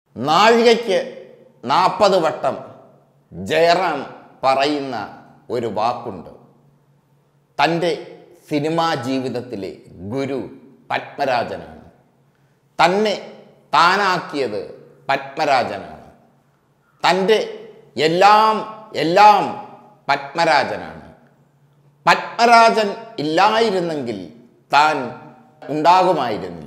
നാഴികയ്ക്ക് നാൽപ്പത് വട്ടം ജയറാം പറയുന്ന ഒരു വാക്കുണ്ട് തൻ്റെ സിനിമാ ജീവിതത്തിലെ ഗുരു പത്മരാജനാണ് തന്നെ താനാക്കിയത് പത്മരാജനാണ് തൻ്റെ എല്ലാം എല്ലാം പത്മരാജനാണ് പത്മരാജൻ ഇല്ലായിരുന്നെങ്കിൽ താൻ ഉണ്ടാകുമായിരുന്നില്ല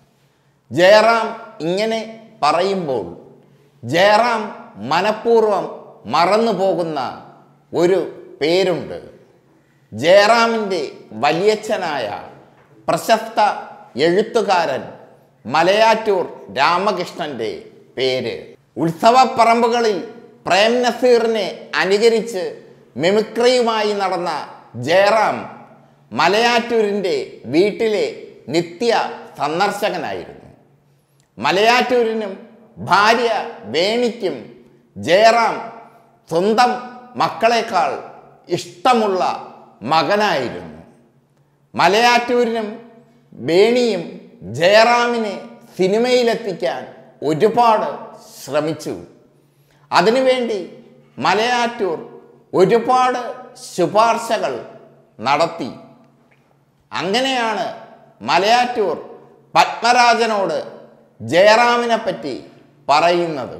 ജയറാം ഇങ്ങനെ പറയുമ്പോൾ ജയറാം മനഃപൂർവ്വം മറന്നു പോകുന്ന ഒരു പേരുണ്ട് ജയറാമിൻ്റെ വലിയച്ഛനായ പ്രശസ്ത എഴുത്തുകാരൻ മലയാറ്റൂർ രാമകൃഷ്ണൻ്റെ പേര് ഉത്സവപ്പറമ്പുകളിൽ പ്രേം നസീറിനെ അനുകരിച്ച് മിമിക്രിയുമായി നടന്ന ജയറാം മലയാറ്റൂരിൻ്റെ വീട്ടിലെ നിത്യ സന്ദർശകനായിരുന്നു മലയാറ്റൂരിനും ഭാര്യ വേണിക്കും ജയറാം സ്വന്തം മക്കളെക്കാൾ ഇഷ്ടമുള്ള മകനായിരുന്നു മലയാറ്റൂരിനും വേണിയും ജയറാമിനെ സിനിമയിലെത്തിക്കാൻ ഒരുപാട് ശ്രമിച്ചു അതിനുവേണ്ടി മലയാറ്റൂർ ഒരുപാട് ശുപാർശകൾ നടത്തി അങ്ങനെയാണ് മലയാറ്റൂർ പത്മരാജനോട് ജയറാമിനെ പറ്റി പറയുന്നത്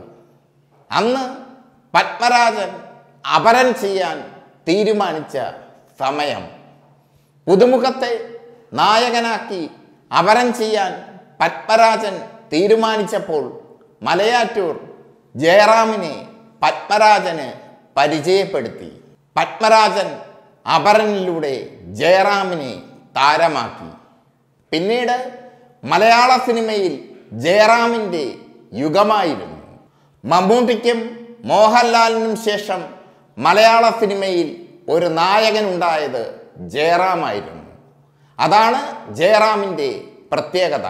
അന്ന് പത്മരാജൻ അപരൻ ചെയ്യാൻ തീരുമാനിച്ച സമയം പുതുമുഖത്തെ നായകനാക്കി അപരം ചെയ്യാൻ പത്മരാജൻ തീരുമാനിച്ചപ്പോൾ മലയാറ്റൂർ ജയറാമിനെ പത്മരാജന് പരിചയപ്പെടുത്തി പത്മരാജൻ അപരനിലൂടെ ജയറാമിനെ താരമാക്കി പിന്നീട് മലയാള സിനിമയിൽ ജയറാമിൻ്റെ യുഗമായിരുന്നു മമ്മൂട്ടിക്കും മോഹൻലാലിനും ശേഷം മലയാള സിനിമയിൽ ഒരു നായകനുണ്ടായത് ജയറാമായിരുന്നു അതാണ് ജയറാമിൻ്റെ പ്രത്യേകത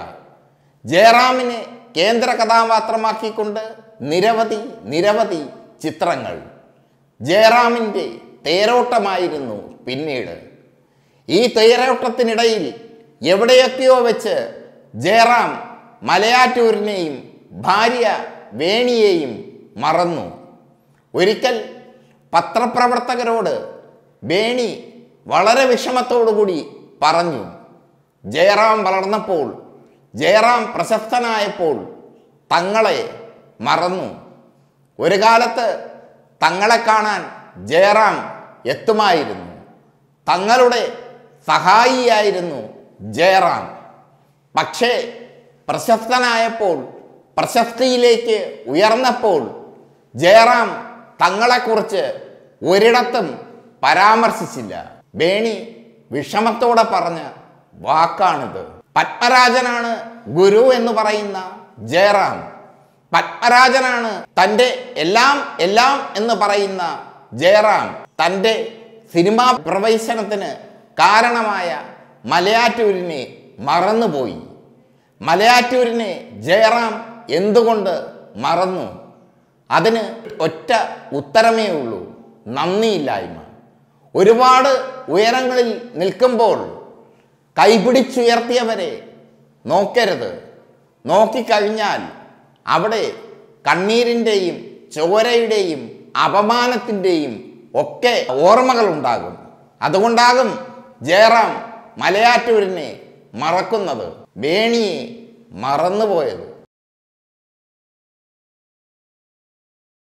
ജയറാമിനെ കേന്ദ്ര കഥാപാത്രമാക്കിക്കൊണ്ട് നിരവധി നിരവധി ചിത്രങ്ങൾ ജയറാമിൻ്റെ തേരോട്ടമായിരുന്നു പിന്നീട് ഈ തേരോട്ടത്തിനിടയിൽ എവിടെയൊക്കെയോ വെച്ച് ജയറാം മലയാറ്റൂരിനെയും ഭാര്യ വേണിയെയും മറന്നു ഒരിക്കൽ പത്രപ്രവർത്തകരോട് വേണി വളരെ വിഷമത്തോടുകൂടി പറഞ്ഞു ജയറാം വളർന്നപ്പോൾ ജയറാം പ്രശസ്തനായപ്പോൾ തങ്ങളെ മറന്നു ഒരു കാലത്ത് തങ്ങളെ കാണാൻ ജയറാം എത്തുമായിരുന്നു തങ്ങളുടെ സഹായിയായിരുന്നു ജയറാം പക്ഷേ പ്രശസ്തനായപ്പോൾ പ്രശസ്തിയിലേക്ക് ഉയർന്നപ്പോൾ ജയറാം തങ്ങളെക്കുറിച്ച് ഒരിടത്തും പരാമർശിച്ചില്ല വേണി വിഷമത്തോടെ പറഞ്ഞ വാക്കാണിത് പത്മരാജനാണ് ഗുരു എന്ന് പറയുന്ന ജയറാം പത്മരാജനാണ് തൻ്റെ എല്ലാം എല്ലാം എന്ന് പറയുന്ന ജയറാം തൻ്റെ സിനിമാ പ്രവേശനത്തിന് കാരണമായ മലയാറ്റൂരിനെ മറന്നുപോയി മലയാറ്റൂരിനെ ജയറാം എന്തുകൊണ്ട് മറന്നു അതിന് ഒറ്റ ഉത്തരമേ ഉള്ളൂ നന്ദിയില്ലായ്മ ഒരുപാട് ഉയരങ്ങളിൽ നിൽക്കുമ്പോൾ കൈപിടിച്ചുയർത്തിയവരെ നോക്കരുത് നോക്കിക്കഴിഞ്ഞാൽ അവിടെ കണ്ണീരിൻ്റെയും ചോരയുടെയും അപമാനത്തിൻ്റെയും ഒക്കെ ഓർമ്മകൾ ഉണ്ടാകും അതുകൊണ്ടാകും ജയറാം മലയാറ്റൂരിനെ മറക്കുന്നത് വേണിയെ മറന്നുപോയത്